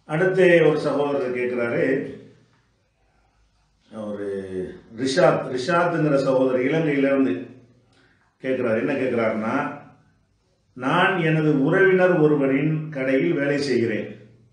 அடுத்து ஒரு சகோதரர் கேட்குறாரு ஒரு ரிஷாத் ரிஷாத்துங்கிற சகோதரர் இலங்கையிலிருந்து கேட்குறாரு என்ன கேட்குறாருன்னா நான் எனது உறவினர் ஒருவரின் கடையில் வேலை செய்கிறேன்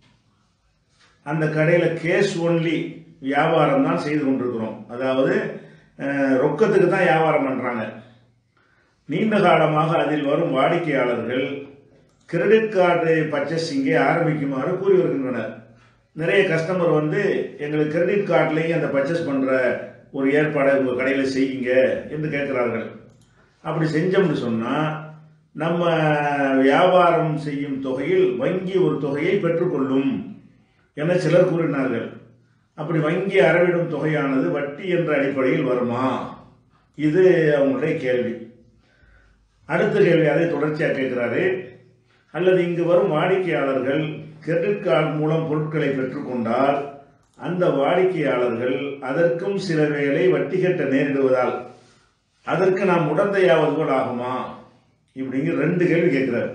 அந்த கடையில் கேஷ் ஒன்லி வியாபாரம் தான் செய்து கொண்டிருக்கிறோம் அதாவது அஹ், ரொக்கத்துக்கு தான் வியாபாரம் பண்ணுறாங்க நீண்ட காலமாக அதில் வரும் வாடிக்கையாளர்கள் கிரெடிட் கார்டு பர்ச்சேசிங்கை ஆரம்பிக்குமாறு கூறி வருகின்றனர் நிறைய கஸ்டமர் வந்து எங்களுக்கு கிரெடிட் கார்ட்லேயும் அந்த பர்ச்சேஸ் பண்ணுற ஒரு ஏற்பாடை உங்கள் கடையில் செய்யுங்க என்று கேட்கிறார்கள் அப்படி செஞ்சோம்னு சொன்னால் நம்ம வியாபாரம் செய்யும் தொகையில் வங்கி ஒரு தொகையை பெற்றுக்கொள்ளும் என சிலர் கூறினார்கள் அப்படி வங்கி அறவிடும் தொகையானது வட்டி என்ற அடிப்படையில் வருமா இது அவங்களுடைய கேள்வி அடுத்த கேள்வி அதை தொடர்ச்சியாக கேட்கிறாரு அல்லது இங்கு வரும் வாடிக்கையாளர்கள் கிரெடிட் கார்டு மூலம் பொருட்களை பெற்றுக்கொண்டால் அந்த வாடிக்கையாளர்கள் அதற்கும் சில வேளை வட்டி கட்ட நேரிடுவதால் அதற்கு நாம் உடந்தையாவது போல் ஆகுமா இப்படிங்கிற ரெண்டு கேள்வி கேட்கிறார்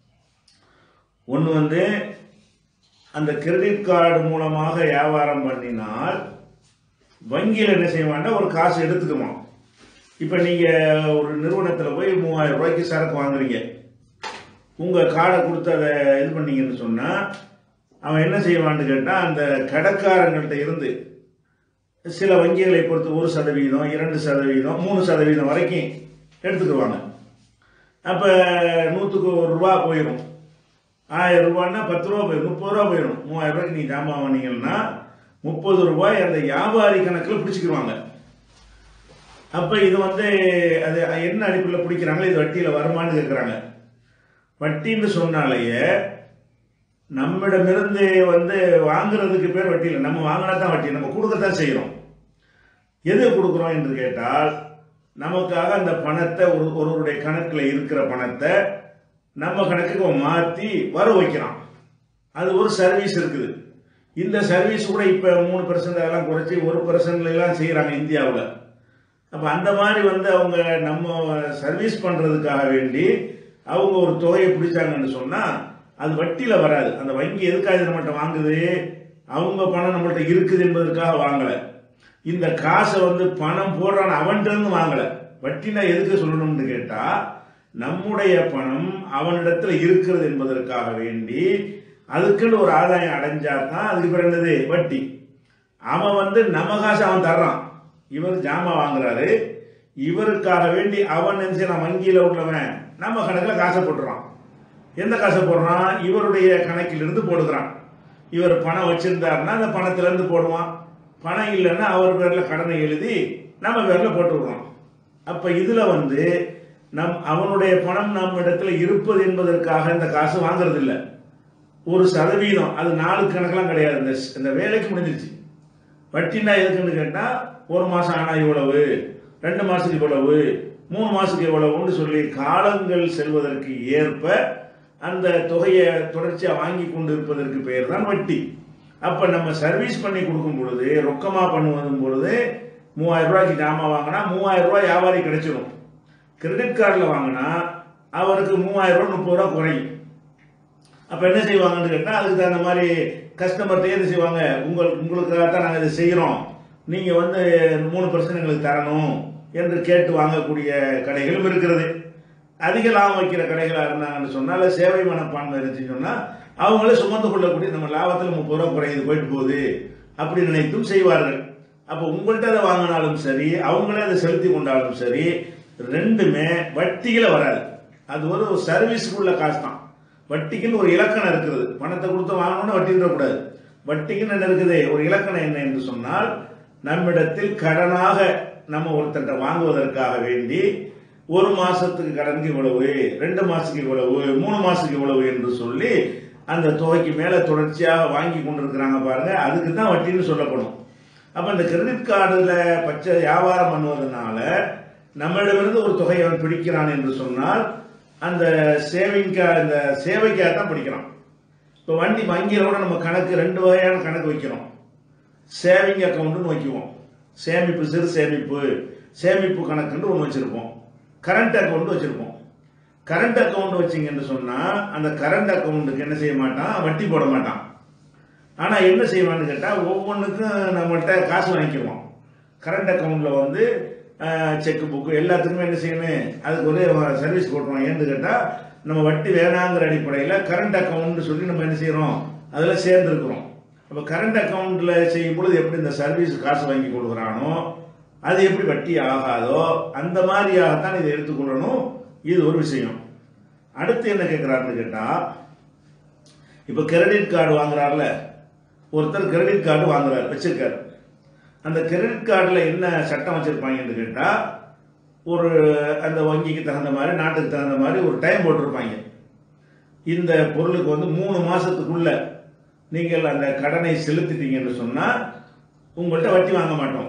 ஒன்று வந்து அந்த கிரெடிட் கார்டு மூலமாக வியாபாரம் பண்ணினால் வங்கியில் என்ன செய்ய வேண்டாம் ஒரு காசு எடுத்துக்குமா இப்போ நீங்கள் ஒரு நிறுவனத்தில் போய் மூவாயிரம் ரூபாய்க்கு சரக்கு வாங்குறீங்க உங்கள் கார்டை கொடுத்து அதை இது பண்ணீங்கன்னு சொன்னால் அவன் என்ன செய்வான்னு கேட்டால் அந்த கடைக்காரங்கள்ட்ட இருந்து சில வங்கிகளை பொறுத்து ஒரு சதவீதம் இரண்டு சதவீதம் மூணு சதவீதம் வரைக்கும் எடுத்துக்குவாங்க அப்போ நூற்றுக்கு ஒரு ரூபா போயிடும் ஆயிரம் ரூபான்னா பத்து ரூபா போயிடும் முப்பது ரூபா போயிடும் மூவாயிரம் ரூபாய்க்கு நீங்கள் ஜாமான் வாங்கினீங்கன்னா முப்பது ரூபாய் அந்த வியாபாரி கணக்கில் பிடிச்சிக்கிருவாங்க அப்போ இது வந்து அது என்ன அடிப்படையில் பிடிக்கிறாங்களோ இது வட்டியில் வருமானு கேட்குறாங்க வட்டின்னு சொன்னாலேயே நம்மிடமிருந்து வந்து வாங்குறதுக்கு பேர் வட்டி இல்லை நம்ம வாங்கினா தான் வட்டி நம்ம கொடுக்கத்தான் செய்கிறோம் எது கொடுக்குறோம் என்று கேட்டால் நமக்காக அந்த பணத்தை ஒரு ஒருவருடைய கணக்கில் இருக்கிற பணத்தை நம்ம கணக்குக்கு மாற்றி வர வைக்கிறான் அது ஒரு சர்வீஸ் இருக்குது இந்த சர்வீஸ் கூட இப்போ மூணு பெர்சன்ட் அதெல்லாம் குறைச்சி ஒரு பெர்சன்ட்ல எல்லாம் செய்கிறாங்க இந்தியாவில் அப்போ அந்த மாதிரி வந்து அவங்க நம்ம சர்வீஸ் பண்ணுறதுக்காக வேண்டி அவங்க ஒரு தொகையை பிடிச்சாங்கன்னு சொன்னால் அது வட்டியில் வராது அந்த வங்கி எதுக்காக இது நம்மகிட்ட வாங்குது அவங்க பணம் நம்மள்ட்ட இருக்குது என்பதற்காக வாங்கலை இந்த காசை வந்து பணம் போடுறான் அவன்கிட்ட வாங்கலை வட்டினா எதுக்கு சொல்லணும்னு கேட்டால் நம்முடைய பணம் அவனிடத்துல இருக்கிறது என்பதற்காக வேண்டி அதுக்குன்னு ஒரு ஆதாயம் அடைஞ்சா தான் அதுக்கு பிறகு என்னது வட்டி அவன் வந்து நம்ம காசு அவன் தர்றான் இவர் ஜாமான் வாங்குறாரு இவருக்காக வேண்டி அவன் நினைச்சு நான் வங்கியில் உள்ளவன் நம்ம கணக்கில் காசை போட்டுறான் எந்த காசை போடுறான் இவருடைய கணக்கிலிருந்து போடுகிறான் இவர் பணம் வச்சிருந்தாருன்னா அந்த பணத்திலேருந்து போடுவான் பணம் இல்லைன்னா அவர் பேரில் கடனை எழுதி நம்ம பேரில் போட்டு விடுறோம் அப்போ இதில் வந்து நம் அவனுடைய பணம் நம்ம இடத்துல இருப்பது என்பதற்காக இந்த காசு வாங்குறது இல்லை ஒரு சதவீதம் அது நாலு கணக்கெல்லாம் கிடையாது இந்த இந்த வேலைக்கு முடிஞ்சிருச்சு வட்டினா எதுக்குன்னு கேட்டால் ஒரு மாதம் ஆனால் இவ்வளவு ரெண்டு மாதத்துக்கு இவ்வளவு மூணு மாதத்துக்கு இவ்வளவுன்னு சொல்லி காலங்கள் செல்வதற்கு ஏற்ப அந்த தொகையை தொடர்ச்சியாக வாங்கி கொண்டு இருப்பதற்கு பெயர் தான் வட்டி அப்போ நம்ம சர்வீஸ் பண்ணி கொடுக்கும் பொழுது ரொக்கமாக பண்ணுவதும் பொழுது மூவாயிரம் ரூபாய்க்கு ஜாமான் வாங்கினா மூவாயிரம் ரூபாய் வியாபாரி கிடைச்சிடும் கிரெடிட் கார்டில் வாங்கினா அவருக்கு மூவாயிரம் ரூபாய் முப்பது ரூபா குறையும் அப்போ என்ன செய்வாங்கன்னு கேட்டால் அதுக்கு தகுந்த மாதிரி கஸ்டமர்கிட்ட என்ன செய்வாங்க உங்கள் உங்களுக்காக தான் நாங்கள் இதை செய்கிறோம் நீங்கள் வந்து மூணு பர்சன்ட் எங்களுக்கு தரணும் என்று கேட்டு வாங்கக்கூடிய கடைகளும் இருக்கிறது அதிக லாபம் வைக்கிற கடைகளாக இருந்தாங்கன்னு சொன்னால் சேவை மனப்பான்மை இருந்துச்சுன்னு சொன்னால் அவங்களே சுமந்து கொள்ளக்கூடிய நம்ம லாபத்தில் முப்பது ரூபா குறையுது போயிட்டு போகுது அப்படி நினைத்தும் செய்வார்கள் அப்போ உங்கள்கிட்ட அதை வாங்கினாலும் சரி அவங்களே அதை செலுத்தி கொண்டாலும் சரி ரெண்டுமே வட்டியில் வராது அது ஒரு சர்வீஸுக்குள்ள காசு தான் வட்டிக்குன்னு ஒரு இலக்கணம் இருக்கிறது பணத்தை கொடுத்து வாங்கணும்னு வட்டின்றக்கூடாது வட்டிக்குன்னு என்ன இருக்குது ஒரு இலக்கணம் என்ன என்று சொன்னால் நம்மிடத்தில் கடனாக நம்ம ஒருத்தர்கிட்ட வாங்குவதற்காக வேண்டி ஒரு மாசத்துக்கு கடனுக்கு இவ்வளவு ரெண்டு மாசத்துக்கு இவ்வளவு மூணு மாசத்துக்கு இவ்வளவு என்று சொல்லி அந்த தொகைக்கு மேல தொடர்ச்சியாக வாங்கி கொண்டிருக்கிறாங்க பாருங்க அதுக்கு தான் வட்டின்னு சொல்லப்படும் அப்ப இந்த கிரெடிட் கார்டுல பச்சை வியாபாரம் பண்ணுவதனால நம்மளிடமிருந்து ஒரு தொகையை அவன் பிடிக்கிறான் என்று சொன்னால் அந்த சேவிங்கா இந்த சேவைக்காக தான் பிடிக்கிறான் இப்போ வண்டி வங்கியில் கூட நம்ம கணக்கு ரெண்டு வகையான கணக்கு வைக்கிறோம் சேவிங் அக்கௌண்ட்னு வைக்குவோம் சேமிப்பு சிறு சேமிப்பு சேமிப்பு கணக்குன்னு ஒன்று வச்சுருப்போம் கரண்ட் அக்கௌண்ட் வச்சுருப்போம் கரண்ட் அக்கௌண்ட் வச்சிங்கன்னு சொன்னால் அந்த கரண்ட் அக்கௌண்ட்டுக்கு என்ன செய்ய மாட்டான் வட்டி போட மாட்டான் ஆனா என்ன செய்வான்னு கேட்டா ஒவ்வொன்றுக்கும் நம்மள்ட்ட காசு வாங்கிக்கிடுவோம் கரண்ட் அக்கௌண்ட்ல வந்து செக் புக்கு எல்லாத்துக்குமே என்ன செய்யணும் அதுக்கு ஒரு சர்வீஸ் போட்டுருவோம் ஏன்னு கேட்டா நம்ம வட்டி வேணாங்கிற அடிப்படையில் கரண்ட் அக்கௌண்ட் சொல்லி நம்ம என்ன செய்யறோம் அதில் சேர்ந்துருக்கிறோம் அப்போ கரண்ட் அக்கௌண்ட்ல செய்யும் பொழுது எப்படி இந்த சர்வீஸ் காசு வாங்கி கொடுக்குறானோ அது எப்படி வட்டி ஆகாதோ அந்த மாதிரியாகத்தான் இதை எடுத்துக்கொள்ளணும் இது ஒரு விஷயம் அடுத்து என்ன கேட்குறாருன்னு கேட்டா இப்போ கிரெடிட் கார்டு வாங்குறாருல ஒருத்தர் கிரெடிட் கார்டு வாங்குறாரு வச்சிருக்காரு அந்த கிரெடிட் கார்டில் என்ன சட்டம் வச்சிருப்பாங்கன்னு கேட்டால் ஒரு அந்த வங்கிக்கு தகுந்த மாதிரி நாட்டுக்கு தகுந்த மாதிரி ஒரு டைம் போட்டிருப்பாங்க இந்த பொருளுக்கு வந்து மூணு மாசத்துக்குள்ள நீங்கள் அந்த கடனை செலுத்திட்டீங்கன்னு சொன்னா உங்கள்கிட்ட வட்டி வாங்க மாட்டோம்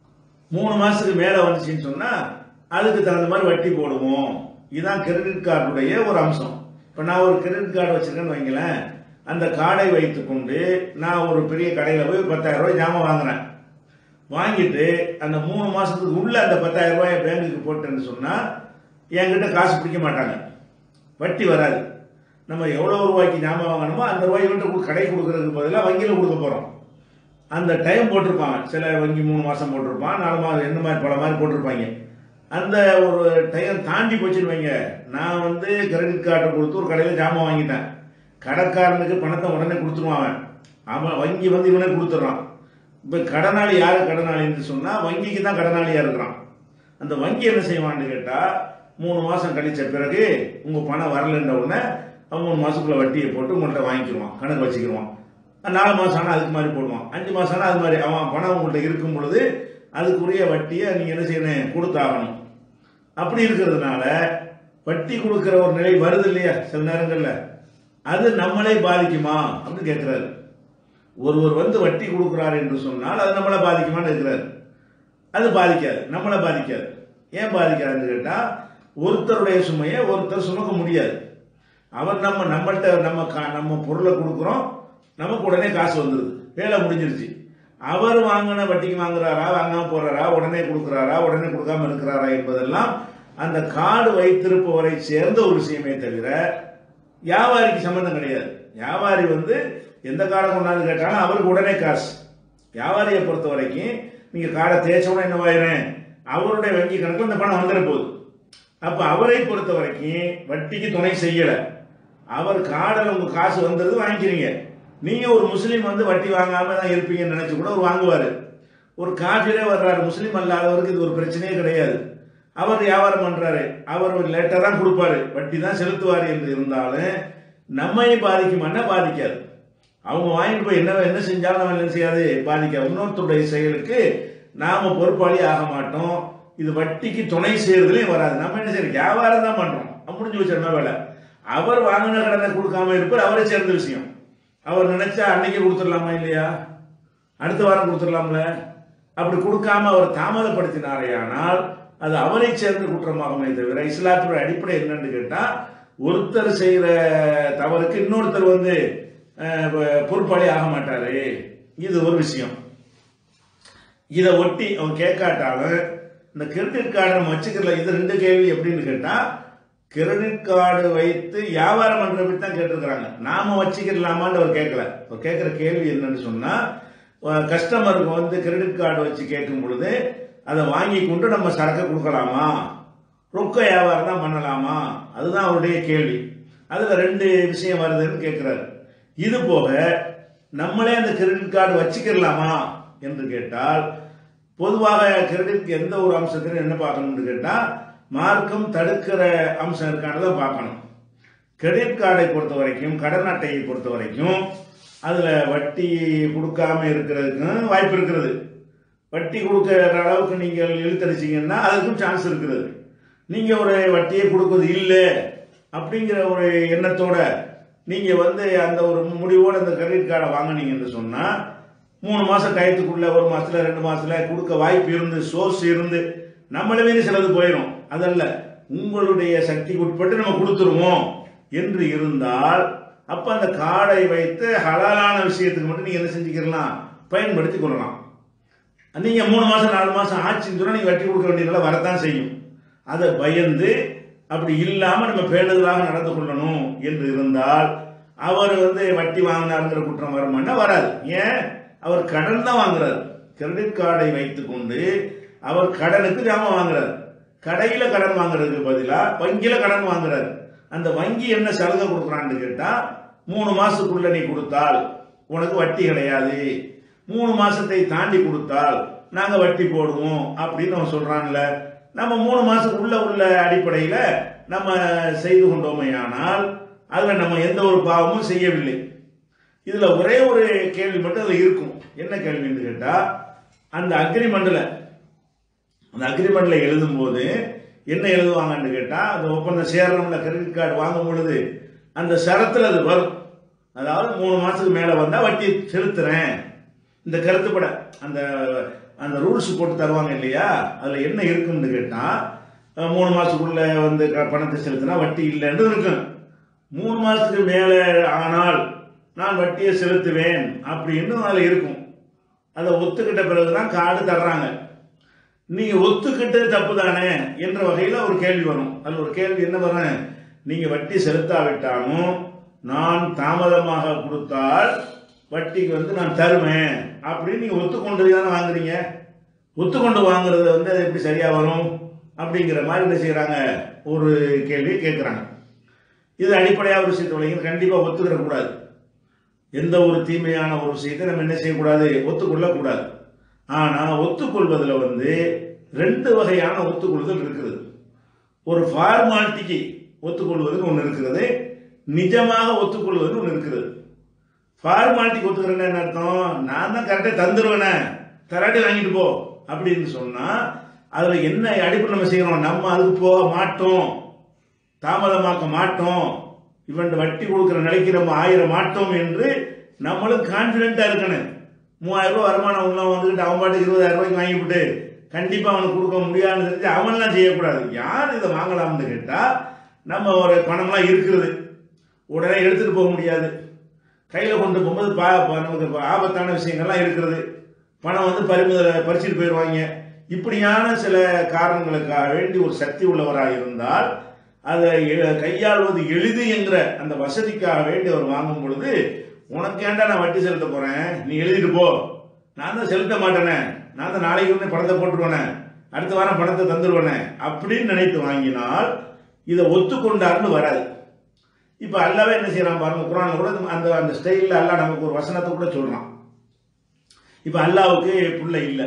மூணு மாசத்துக்கு மேல வந்துச்சுன்னு சொன்னா அதுக்கு தகுந்த மாதிரி வட்டி போடுவோம் இதுதான் கிரெடிட் கார்டுடைய ஒரு அம்சம் இப்போ நான் ஒரு கிரெடிட் கார்டு வச்சிருக்கேன்னு வைங்களேன் அந்த கார்டை வைத்துக்கொண்டு நான் ஒரு பெரிய கடையில் போய் ஒரு பத்தாயிரம் ரூபாய் ஜாமான் வாங்குறேன் வாங்கிட்டு அந்த மூணு மாசத்துக்கு உள்ள அந்த பத்தாயிரம் ரூபாயை பேங்குக்கு போட்டேன்னு சொன்னா என்கிட்ட காசு பிடிக்க மாட்டாங்க வட்டி வராது நம்ம எவ்வளோ ரூபாய்க்கு ஞாபகம் வாங்கணுமோ அந்த ரூபாய் வந்து கடை கொடுக்கறதுக்கு பதிலாக வங்கியில் கொடுக்க போகிறோம் அந்த டைம் போட்டிருப்பாங்க சில வங்கி மூணு மாதம் போட்டிருப்பான் நாலு மாதம் என்ன மாதிரி பல மாதிரி போட்டிருப்பாங்க அந்த ஒரு டைம் தாண்டி போச்சுன்னு வைங்க நான் வந்து கிரெடிட் கார்டை கொடுத்து ஒரு கடையில் ஜாமான் வாங்கிட்டேன் கடைக்காரனுக்கு பணத்தை உடனே கொடுத்துருவான் அவன் அவன் வங்கி வந்து இவனே கொடுத்துட்றான் இப்போ கடனாளி யாரு கடனாளின்னு சொன்னால் வங்கிக்கு தான் கடனாளியாக இருக்கிறான் அந்த வங்கி என்ன செய்வான்னு கேட்டால் மூணு மாதம் கழிச்ச பிறகு உங்கள் பணம் வரலன்ற உடனே அவன் மூணு மாதத்துக்குள்ள வட்டியை போட்டு உங்கள்கிட்ட வாங்கிக்கிடுவான் கணக்கு வச்சுக்கிடுவான் நாலு மாதம் ஆனால் அதுக்கு மாதிரி போடுவான் அஞ்சு மாதம் ஆனால் அது மாதிரி அவன் பணம் உங்கள்கிட்ட இருக்கும் பொழுது அதுக்குரிய வட்டியை நீங்கள் என்ன செய்யணும் கொடுத்தாகணும் அப்படி இருக்கிறதுனால வட்டி கொடுக்கிற ஒரு நிலை வருது இல்லையா சில நேரங்களில் அது நம்மளே பாதிக்குமா அப்படின்னு கேட்குறாரு ஒருவர் வந்து வட்டி கொடுக்குறாரு என்று சொன்னால் அது நம்மளை பாதிக்குமான்னு இருக்கிறாரு அது பாதிக்காது நம்மளை பாதிக்காது ஏன் பாதிக்காதுன்னு கேட்டால் ஒருத்தருடைய சுமையை ஒருத்தர் சுமக்க முடியாது அவர் நம்ம நம்மள்ட்ட நம்ம கா- நம்ம பொருளை கொடுக்குறோம் நமக்கு உடனே காசு வந்துடுது வேலை முடிஞ்சிருச்சு அவர் வாங்கின வட்டிக்கு வாங்குறாரா வாங்காம போறாரா உடனே கொடுக்குறாரா உடனே கொடுக்காம இருக்கிறாரா என்பதெல்லாம் அந்த கார்டு வைத்திருப்பவரை சேர்ந்த ஒரு விஷயமே தவிர வியாபாரிக்கு சம்பந்தம் கிடையாது வியாபாரி வந்து எந்த கார்டை கொண்டாந்து கேட்டாலும் அவருக்கு உடனே காசு வியாபாரியை பொறுத்த வரைக்கும் நீங்க கார்டை தேய்ச்ச உடனே என்னவாயிரும் அவருடைய வங்கி கணக்கில் இந்த பணம் வந்துட போகுது அப்ப அவரை பொறுத்த வரைக்கும் வட்டிக்கு துணை செய்யல அவர் கார்டில் உங்க காசு வந்துருது வாங்கிக்கிறீங்க நீங்க ஒரு முஸ்லீம் வந்து வட்டி வாங்காம தான் இருப்பீங்கன்னு நினைச்சு கூட அவர் வாங்குவாரு ஒரு காஃபிலே வர்றாரு முஸ்லீம் அல்லாதவருக்கு இது ஒரு பிரச்சனையே கிடையாது அவர் வியாபாரம் பண்றாரு அவர் ஒரு லேட்டாக தான் கொடுப்பாரு வட்டி தான் செலுத்துவார் என்று இருந்தாலும் நம்மையும் பாதிக்குமான்னா பாதிக்காது அவங்க வாங்கிட்டு போய் என்ன என்ன செஞ்சாலும் நம்ம என்ன செய்யாது பாதிக்காது இன்னொருத்தருடைய செயலுக்கு நாம பொறுப்பாளி ஆக மாட்டோம் இது வட்டிக்கு துணை செய்யறதுலயும் வராது நம்ம என்ன செய்யறோம் வியாபாரம் தான் பண்றோம் அது முடிஞ்சு வச்சு என்ன வேலை அவர் வாங்கின கடனை கொடுக்காம இருப்பார் அவரை சேர்ந்த விஷயம் அவர் நினைச்சா அன்னைக்கு கொடுத்துடலாமா இல்லையா அடுத்த வாரம் கொடுத்துடலாம்ல அப்படி கொடுக்காம அவர் தாமதப்படுத்தினாரேயானால் அது அவரை சேர்ந்த குற்றமாகுமே தவிர இஸ்லாத்தோட அடிப்படை என்னன்னு கேட்டா ஒருத்தர் செய்யற தவறுக்கு இன்னொருத்தர் வந்து அஹ், பொறுப்பாளி ஆக மாட்டாரு இது ஒரு விஷயம் இதை ஒட்டி அவன் கேட்காட்டாலும் இந்த கிரெடிட் கார்டு நம்ம வச்சுக்கிறல இது ரெண்டு கேள்வி எப்படின்னு கேட்டா கிரெடிட் கார்டு வைத்து வியாபாரம் பண்ற பத்தி தான் கேட்டிருக்கிறாங்க நாம வச்சுக்கலாமான்னு அவர் கேட்கல அவர் கேட்கிற கேள்வி என்னன்னு சொன்னா கஸ்டமருக்கு வந்து கிரெடிட் கார்டு வச்சு கேட்கும் பொழுது அதை வாங்கி கொண்டு நம்ம சரக்கு கொடுக்கலாமா ரொக்க வியாபாரம் தான் பண்ணலாமா அதுதான் அவருடைய கேள்வி அதுல ரெண்டு விஷயம் வருதுன்னு கேட்கிறாரு இது போக நம்மளே அந்த கிரெடிட் கார்டு வச்சுக்கிடலாமா என்று கேட்டால் பொதுவாக கிரெடிட்க்கு எந்த ஒரு அம்சத்திலும் என்ன பார்க்கணும்னு கேட்டால் மார்க்கம் தடுக்கிற அம்சம் இருக்கானதை பார்க்கணும் கிரெடிட் கார்டை பொறுத்த வரைக்கும் கடன் அட்டையை பொறுத்த வரைக்கும் அதில் வட்டி கொடுக்காம இருக்கிறதுக்கும் வாய்ப்பு இருக்கிறது வட்டி கொடுக்கிற அளவுக்கு நீங்கள் இழுத்தடிச்சிங்கன்னா அதுக்கும் சான்ஸ் இருக்கிறது நீங்கள் ஒரு வட்டியை கொடுப்பது இல்லை அப்படிங்கிற ஒரு எண்ணத்தோட நீங்கள் வந்து அந்த ஒரு முடிவோட அந்த கிரெடிட் கார்டை வாங்குனீங்கன்னு சொன்னால் மூணு மாதம் டயத்துக்குள்ள ஒரு மாசத்துல ரெண்டு மாசத்துல கொடுக்க வாய்ப்பு இருந்து சோர்ஸ் இருந்து நம்மள மீறி சிலது போயிடும் அதல்ல உங்களுடைய சக்திக்கு உட்பட்டு நம்ம கொடுத்துருவோம் என்று இருந்தால் அப்ப அந்த கார்டை வைத்து ஹலாலான விஷயத்துக்கு மட்டும் நீங்க என்ன செஞ்சுக்கலாம் பயன்படுத்தி கொள்ளலாம் நீங்க மூணு மாசம் நாலு மாசம் ஆச்சுன்னு சொன்னா நீங்க வட்டி கொடுக்க வேண்டியதெல்லாம் வரத்தான் செய்யும் அதை பயந்து அப்படி இல்லாம நம்ம பேணுதலாக நடந்து கொள்ளணும் என்று இருந்தால் அவர் வந்து வட்டி வாங்கினாருங்கிற குற்றம் வருமானா வராது ஏன் அவர் கடன் தான் வாங்குறாரு கிரெடிட் கார்டை வைத்துக்கொண்டு அவர் கடனுக்கு ஜாமான் வாங்குறாரு கடையில கடன் வாங்குறதுக்கு பதிலா வங்கியில கடன் வாங்குறாரு அந்த வங்கி என்ன சலுகை கொடுக்குறான்னு கேட்டா மூணு மாசத்துக்குள்ள நீ கொடுத்தால் உனக்கு வட்டி கிடையாது மூணு மாசத்தை தாண்டி கொடுத்தால் நாங்க வட்டி போடுவோம் அப்படின்னு அவன் சொல்றான்ல நம்ம மூணு மாசத்துக்குள்ள உள்ள அடிப்படையில நம்ம செய்து கொண்டோமையானால் அதுல நம்ம எந்த ஒரு பாவமும் செய்யவில்லை இதுல ஒரே ஒரு கேள்வி மட்டும் அதுல இருக்கும் என்ன கேள்வின்னு கேட்டா அந்த அக்ரிமெண்ட்ல அந்த அக்ரிமெண்ட்ல எழுதும்போது என்ன எழுதுவாங்கன்னு கேட்டா அந்த ஒப்பந்தம் சேரணும்ல கிரெடிட் கார்டு வாங்கும் பொழுது அந்த சரத்துல அது வரும் அதாவது மூணு மாசத்துக்கு மேல வந்தா வட்டி செலுத்துறேன் இந்த கருத்துப்பட அந்த அந்த ரூல்ஸ் போட்டு தருவாங்க இல்லையா அதுல என்ன இருக்குன்னு கேட்டா அஹ், மூணு மாசத்துக்குள்ள வந்து க- பணத்தை செலுத்தினா வட்டி இல்லைன்னு இருக்கும் மூணு மாசத்துக்கு மேல ஆனால் நான் வட்டியை செலுத்துவேன் அப்படின்னு அதுல இருக்கும் அதை ஒத்துக்கிட்ட பிறகுதான் கார்டு தர்றாங்க நீங்க ஒத்துக்கிட்டது தப்பு தானே என்ற வகையில ஒரு கேள்வி வரும் அதுல ஒரு கேள்வி என்ன வரும் நீங்க வட்டி செலுத்தாவிட்டாலும் நான் தாமதமாக கொடுத்தால் வட்டிக்கு வந்து நான் தருவேன் அப்படின்னு நீங்க ஒத்துக்கொண்டு தானே வாங்குறீங்க ஒத்துக்கொண்டு வாங்குறது வந்து அது எப்படி சரியா வரும் அப்படிங்கிற மாதிரி என்ன செய்யறாங்க ஒரு கேள்வி கேட்குறாங்க இது அடிப்படையாக ஒரு விஷயத்தை விளையும் கண்டிப்பாக ஒத்துக்கிற கூடாது எந்த ஒரு தீமையான ஒரு விஷயத்தை நம்ம என்ன செய்யக்கூடாது ஒத்துக்கொள்ள கூடாது ஆனா ஒத்துக்கொள்வதில் வந்து ரெண்டு வகையான ஒத்துக்கொள்ளுதல் இருக்குது ஒரு ஃபார்மாலிட்டிக்கு ஒத்துக்கொள்வதுன்னு ஒன்று இருக்கிறது நிஜமாக ஒத்துக்கொள்வதுன்னு ஒன்று இருக்கிறது ஃபார்மாலிட்டிக்கு ஒத்துக்கிறேன்னு என்ன அர்த்தம் நான் தான் கரெக்டாக தந்துருவேனே தராட்டி வாங்கிட்டு போ அப்படின்னு சொன்னா அதுல என்ன அடிப்படை நம்ம செய்யறோம் நம்ம அதுக்கு போக மாட்டோம் தாமதமாக்க மாட்டோம் இவன் வட்டி கொடுக்கிற நிலைக்கு நம்ம ஆயிர மாட்டோம் என்று நம்மளும் கான்பிடண்டா இருக்கணும் மூவாயிரம் ரூபாய் வருமானம் உள்ளவன் வந்துக்கிட்டு அவன் பாட்டுக்கு இருபதாயிரம் ரூபாய்க்கு வாங்கிவிட்டு கண்டிப்பா அவனுக்கு கொடுக்க முடியாதுன்னு தெரிஞ்சு அவன்லாம் செய்யக்கூடாது யார் இதை வாங்கலாம்னு கேட்டா நம்ம ஒரு பணம்லாம் இருக்கிறது உடனே எடுத்துட்டு போக முடியாது கையில கொண்டு போகும்போது பா பா- நமக்கு ஆபத்தான விஷயங்கள்லாம் இருக்கிறது பணம் வந்து பறிமுதல பறிச்சுட்டு போயிடுவாங்க இப்படியான சில காரணங்களுக்காக வேண்டி ஒரு சக்தி உள்ளவராக இருந்தால் அதை எ- கையாள்வது எளிது என்கிற அந்த வசதிக்காக வேண்டி அவர் வாங்கும் பொழுது உனக்கு ஏன்டா நான் வட்டி செலுத்த போறேன் நீ எழுதிட்டு போ நான் தான் செலுத்த மாட்டேனே நான் தான் நாளைக்கு வந்து பணத்தை போட்டுருவேனே அடுத்த வாரம் பணத்தை தந்துருவேனே அப்படின்னு நினைத்து வாங்கினால் இதை ஒத்துக்கொண்டார்னு வராது இப்ப அல்லாவே என்ன செய்யறான் பாருங்க குரான்ல கூட அந்த அந்த ஸ்டைல்ல அல்லாஹ் நமக்கு ஒரு வசனத்தை கூட சொல்றான் இப்ப அல்லாவுக்கு புள்ள இல்லை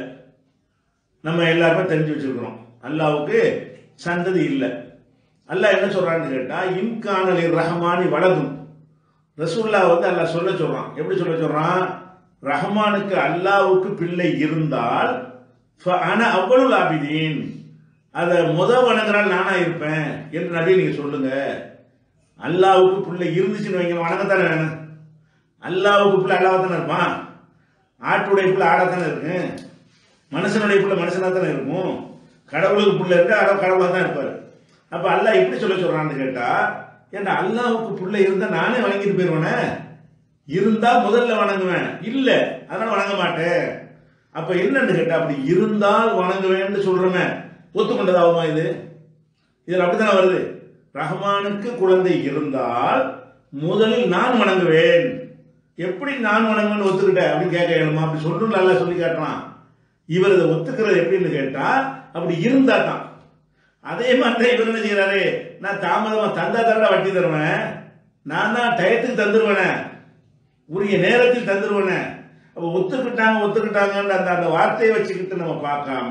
நம்ம எல்லாருமே தெரிஞ்சு வச்சிருக்கிறோம் அல்லாவுக்கு சந்ததி இல்லை அல்லாஹ் என்ன சொல்றான்னு கேட்டா இன்கானலி ரஹமானி வலதும் ரசூல்லா வந்து அல்லாஹ் சொல்ல சொல்றான் எப்படி சொல்ல சொல்றான் ரஹ்மானுக்கு அல்லாவுக்கு பிள்ளை இருந்தால் அன அவ்வளவு ஆபிதீன் அதை முத வணங்குறால் நானா இருப்பேன் என்று நபி நீங்க சொல்லுங்க அல்லாவுக்கு பிள்ளை இருந்துச்சுன்னு வைங்க வணங்கத்தானே வேணும் அல்லாவுக்கு பிள்ளை அல்லாவ தானே இருப்பான் ஆட்டுடைய பிள்ளை ஆடத்தானே இருக்கு மனுஷனுடைய பிள்ளை மனுஷனா தானே இருக்கும் கடவுளுக்கு பிள்ளை இருக்கு கடவுள் கடவுளா தான் இருப்பாரு அப்ப அல்லாஹ் எப்படி சொல்ல சொல்றான்னு கேட்டா ஏன்டா அல்லாவுக்கு பிள்ளை இருந்தா நானே வணங்கிட்டு போயிருவேனே இருந்தா முதல்ல வணங்குவேன் இல்ல அதனால வணங்க மாட்டேன் அப்ப என்னன்னு கேட்டா அப்படி இருந்தால் வணங்குவேன்னு சொல்றோமே ஒத்துக்கொண்டதாகுமா இது இதுல அப்படித்தானே வருது ரஹ்மானுக்கு குழந்தை இருந்தால் முதலில் நான் வணங்குவேன் எப்படி நான் வணங்குவேன்னு ஒத்துக்கிட்டேன் அப்படின்னு கேட்க வேணுமா அப்படி சொல்லணும் நல்லா சொல்லி காட்டுறான் இவர் இதை ஒத்துக்கிறது எப்படின்னு கேட்டா அப்படி இருந்தா தான் அதே மாதிரி தான் இவர் என்ன செய்யறாரு நான் தாமதமா தந்தா தரடா வட்டி தருவேன் நான் தான் டயத்துக்கு தந்துருவேனே உரிய நேரத்தில் தந்துருவேனே அப்ப ஒத்துக்கிட்டாங்க ஒத்துக்கிட்டாங்கன்னு அந்த அந்த வார்த்தையை வச்சுக்கிட்டு நம்ம பார்க்காம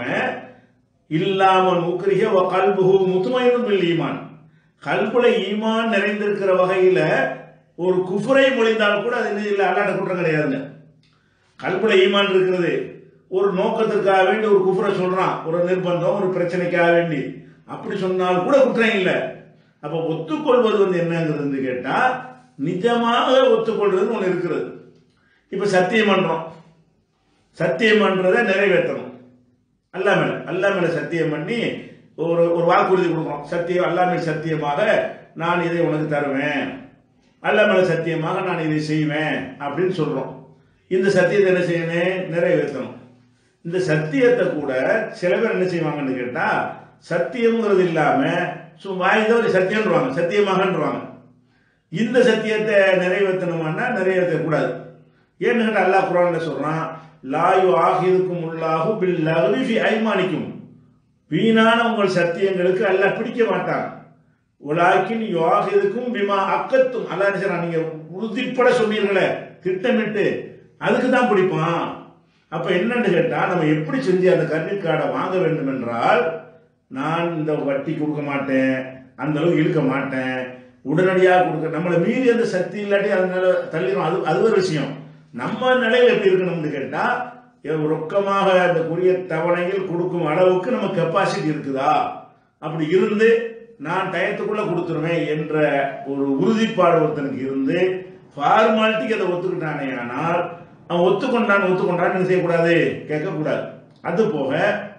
இல்லாமல் முக்ரிக வ கல்புஹு முத்துமையினும் பில் ஈமான் கல்புல ஈமான் நிறைந்திருக்கிற வகையில ஒரு குஃபரை மொழிந்தால் கூட அது என்ன இல்லை அல்லாட்ட குற்றம் கிடையாதுங்க கல்புல ஈமான் இருக்கிறது ஒரு நோக்கத்திற்காக வேண்டி ஒரு குஃபரை சொல்றான் ஒரு நிர்பந்தம் ஒரு பிரச்சனைக்காக வேண்டி அப்படி சொன்னால் கூட குற்றம் இல்லை அப்ப ஒத்துக்கொள்வது வந்து என்னங்கிறது கேட்டா நிஜமாக ஒத்துக்கொள்றதுன்னு ஒன்று இருக்கிறது இப்ப சத்தியம் பண்றோம் சத்தியம் பண்றதை நிறைவேற்றணும் அல்லா மேல அல்லா மேல சத்தியம் பண்ணி ஒரு ஒரு வாக்குறுதி கொடுக்குறோம் சத்தியம் அல்லா மேல் சத்தியமாக நான் இதை உனக்கு தருவேன் அல்லா மேல சத்தியமாக நான் இதை செய்வேன் அப்படின்னு சொல்றோம் இந்த சத்தியத்தை என்ன செய்யணும் நிறைவேற்றணும் இந்த சத்தியத்தை கூட சில பேர் என்ன செய்வாங்கன்னு கேட்டா சத்தியம்ங்கிறது இல்லாம சும்மா வாய்ந்த ஒரு சத்தியம்ன்றவாங்க சத்தியமாகன்றவாங்க இந்த சத்தியத்தை நிறைவேற்றணுமானா நிறைவேற்றக்கூடாது ஏன்னு கேட்டா அல்லாஹ் குரான்ல சொல்றான் லாயு ஆகிதுக்கும் உள்ளாகு பில் லகுவி ஃபி ஐமானிக்கும் வீணான உங்கள் சத்தியங்களுக்கு அல்லாஹ் பிடிக்க மாட்டான் உலாக்கின் யோகிதுக்கும் பிமா அக்கத்தும் அல்லாஹ் சொல்றான் நீங்க உறுதிப்பட சொன்னீர்களே திட்டமிட்டு அதுக்கு தான் பிடிப்பான் அப்ப என்னன்னு கேட்டா நம்ம எப்படி செஞ்சு அந்த கிரெடிட் கார்டை வாங்க வேண்டும் என்றால் நான் இந்த வட்டி கொடுக்க மாட்டேன் அந்த அளவுக்கு இழுக்க மாட்டேன் உடனடியாக கொடுக்க நம்மளை மீறி அந்த சக்தி இல்லாட்டி அதனால தள்ளிடும் அது அது ஒரு விஷயம் நம்ம நிலையில் எப்படி இருக்கணும்னு கேட்டா எ- ரொக்கமாக அந்த குறிய தவணையில் கொடுக்கும் அளவுக்கு நம்ம கெப்பாசிட்டி இருக்குதா அப்படி இருந்து நான் டயத்துக்குள்ள கொடுத்துருவேன் என்ற ஒரு உறுதிப்பாடு ஒருத்தனுக்கு இருந்து ஃபார்மாலிட்டிக்கு அதை ஒத்துக்கிட்டானே ஆனால் அவன் ஒத்துக்கொண்டான் ஒத்துக்கொண்டான் என்ன செய்யக்கூடாது கேட்கக்கூடாது அது போக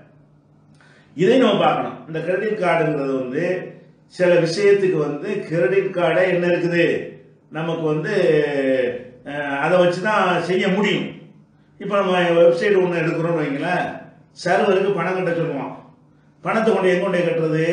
இதை நம்ம பார்க்கணும் இந்த கிரெடிட் கார்டுங்கிறது வந்து சில விஷயத்துக்கு வந்து கிரெடிட் கார்டே என்ன இருக்குது நமக்கு வந்து அஹ், அதை வச்சு தான் செய்ய முடியும் இப்போ நம்ம வெப்சைட் ஒன்று எடுக்கிறோம்னு வைங்களேன் சர்வருக்கு பணம் கட்ட சொல்லுவான் பணத்தை கொண்டு எங்க கொண்டு கட்டுறது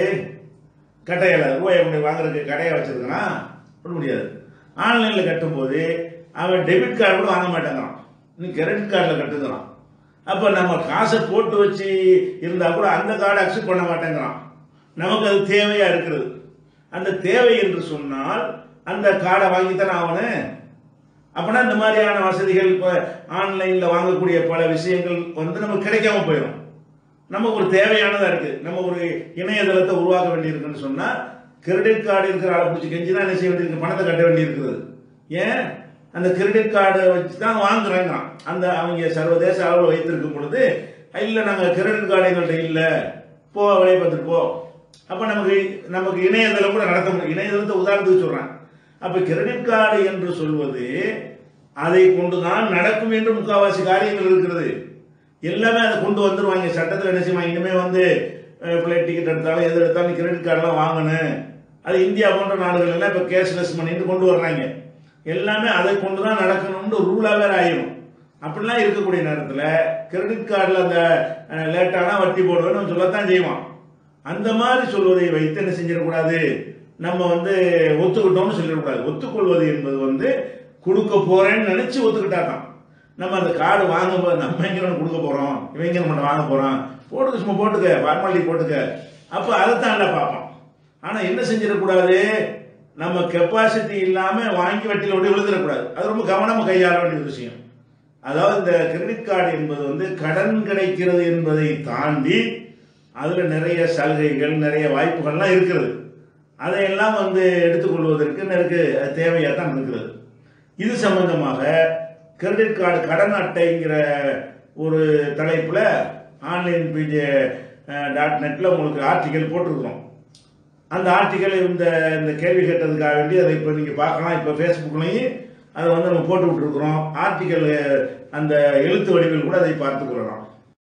கட்டையில ரூபாயை கொண்டு வாங்குறதுக்கு கடையை வச்சிருக்கிறான் பண்ண முடியாது ஆன்லைனில் கட்டும்போது அவன் டெபிட் கார்டு கூட வாங்க மாட்டேங்கிறான் இன்னும் கிரெடிட் கார்டில் கட்டுக்கிறான் அப்போ நம்ம காசை போட்டு வச்சு இருந்தால் கூட அந்த கார்டை அக்செப்ட் பண்ண மாட்டேங்கிறான் நமக்கு அது தேவையா இருக்கிறது அந்த தேவை என்று சொன்னால் அந்த கார்டை வாங்கித்தானே ஆகணும் அப்படின்னா இந்த மாதிரியான வசதிகள் இப்போ ஆன்லைனில் வாங்கக்கூடிய பல விஷயங்கள் வந்து நமக்கு கிடைக்காம போயிடும் நமக்கு ஒரு தேவையானதா இருக்கு நம்ம ஒரு இணையதளத்தை உருவாக்க வேண்டியிருக்குன்னு சொன்னா கிரெடிட் கார்டு இருக்கிற ஆளை பிடிச்சி கெஞ்சி தான் என்ன செய்ய வேண்டியிருக்கு பணத்தை கட்ட வேண்டியிருக்கிறது ஏன் அந்த கிரெடிட் கார்டை வச்சு தான் வாங்குறாங்க அந்த அவங்க சர்வதேச அளவில் வைத்திருக்கும் பொழுது இல்லை நாங்கள் கிரெடிட் கார்டு எங்கள்கிட்ட இல்லை போ வழியை பார்த்துட்டு போ அப்போ நமக்கு நமக்கு இணையதளம் கூட நடத்த முடியும் இணையதளத்தை உதாரணத்துக்கு சொல்றேன் அப்ப கிரெடிட் கார்டு என்று சொல்வது அதை கொண்டுதான் நடக்கும் என்று முக்காவாசி காரியங்கள் இருக்கிறது எல்லாமே அதை கொண்டு வந்துருவாங்க சட்டத்தில் என்ன செய்வாங்க இனிமே வந்து ஃபிளைட் டிக்கெட் எடுத்தாலும் எது எடுத்தாலும் கிரெடிட் கார்டெலாம் வாங்கணும் அது இந்தியா போன்ற நாடுகள் எல்லாம் இப்போ கேஷ்லெஸ் பண்ணிட்டு கொண்டு வர்றாங்க எல்லாமே அதை கொண்டு தான் நடக்கணும்னு ரூலாக வேற ஆயிரும் அப்படிலாம் இருக்கக்கூடிய நேரத்தில் கிரெடிட் கார்டில் அந்த லேட்டானா வட்டி போடுவேன்னு சொல்லத்தான் செய்வான் அந்த மாதிரி சொல்வதை வைத்து என்ன செஞ்சிடக்கூடாது நம்ம வந்து ஒத்துக்கிட்டோம்னு சொல்லிடக்கூடாது ஒத்துக்கொள்வது என்பது வந்து கொடுக்க போறேன்னு நினைச்சு ஒத்துக்கிட்டா தான் நம்ம அந்த கார்டு வாங்கும்போது நம்ம எங்க நம்ம கொடுக்க போறோம் இவங்க நம்ம வாங்க போறோம் போட்டுக்க சும்மா போட்டுக்க ஃபார்மாலிட்டி போட்டுக்க அப்ப அதைத்தான் நல்லா பார்ப்போம் ஆனா என்ன செஞ்சிடக்கூடாது நம்ம கெப்பாசிட்டி இல்லாம வாங்கி வட்டியில் ஒட்டி விழுந்துடக்கூடாது அது ரொம்ப கவனமா கையாள வேண்டிய ஒரு விஷயம் அதாவது இந்த கிரெடிட் கார்டு என்பது வந்து கடன் கிடைக்கிறது என்பதை தாண்டி அதுல நிறைய சலுகைகள் நிறைய வாய்ப்புகள்லாம் இருக்கிறது அதையெல்லாம் வந்து எடுத்துக்கொள்வதற்கு எனக்கு அது தேவையாக தான் இருக்கிறது இது சம்பந்தமாக கிரெடிட் கார்டு கடன் அட்டைங்கிற ஒரு தலைப்புல ஆன்லைன் பிஜே டாட் நெட்ல உங்களுக்கு ஆர்டிக்கல் போட்டிருக்கிறோம் அந்த ஆர்டிக்கல் இந்த இந்த கேள்வி கேட்டதுக்காக வேண்டி அதை இப்போ நீங்கள் பார்க்கலாம் இப்போ ஃபேஸ்புக்லையும் அதை வந்து நம்ம போட்டு விட்டுருக்குறோம் ஆர்டிக்கல் அந்த எழுத்து வடிவில் கூட அதை பார்த்துக் கொள்ளலாம்